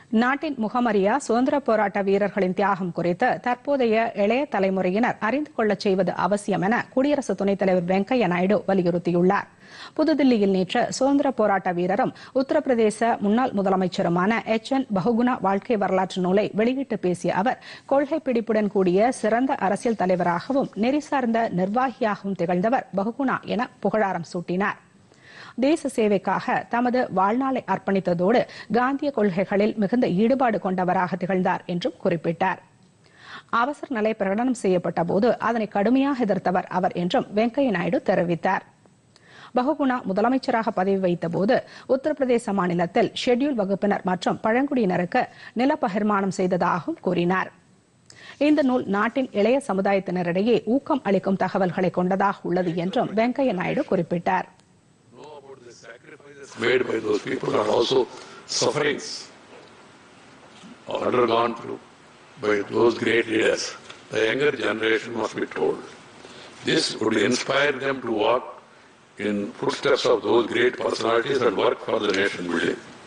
நாட்டின் முகமறியா சுதந்திர போராட்ட வீரர்களின் தியாகம் குறித்து தற்போதைய இளைய தலைமுறையினர் அறிந்து கொள்ளச் செய்வது அவசியம் என குடியரசு துணைத் தலைவர் வெங்கையா நாயுடு வலியுறுத்தியுள்ளார் புதுதில்லியில் நேற்று சுதந்திர போராட்ட வீரரும் உத்தரப்பிரதேச முன்னாள் முதலமைச்சருமான எச் என் பகுகுணா வாழ்க்கை வரலாற்று நூலை வெளியிட்டு பேசிய அவர் கொள்கை பிடிப்புடன் கூடிய சிறந்த அரசியல் தலைவராகவும் நெறி சார்ந்த நிர்வாகியாகவும் திகழ்ந்தவர் பகுகுணா என புகழாரம் சூட்டினார் தேச சேவைக்காக தமது வாழ்நாளை அர்ப்பணித்ததோடு காந்திய கொள்கைகளில் மிகுந்த ஈடுபாடு கொண்டவராக திகழ்ந்தார் என்றும் குறிப்பிட்டார் அவசர நிலை பிரகடனம் செய்யப்பட்ட போது அதனை கடுமையாக எதிர்த்தவர் அவர் என்றும் வெங்கையா நாயுடு தெரிவித்தார் பகுகுணா முதலமைச்சராக பதவி வைத்த போது உத்தரப்பிரதேச மாநிலத்தில் ஷெட்யூல் வகுப்பினர் மற்றும் பழங்குடியினருக்கு நில பகிர்மானம் செய்ததாகவும் கூறினார் இந்த நூல் நாட்டின் இளைய சமுதாயத்தினரிடையே ஊக்கம் அளிக்கும் தகவல்களை கொண்டதாக உள்ளது என்றும் வெங்கையா நாயுடு குறிப்பிட்டார் know about the sacrifices made by those people and also sufferings undergone through by those great leaders. The younger generation must be told. This would inspire them to walk in footsteps of those great personalities and work for the nation building.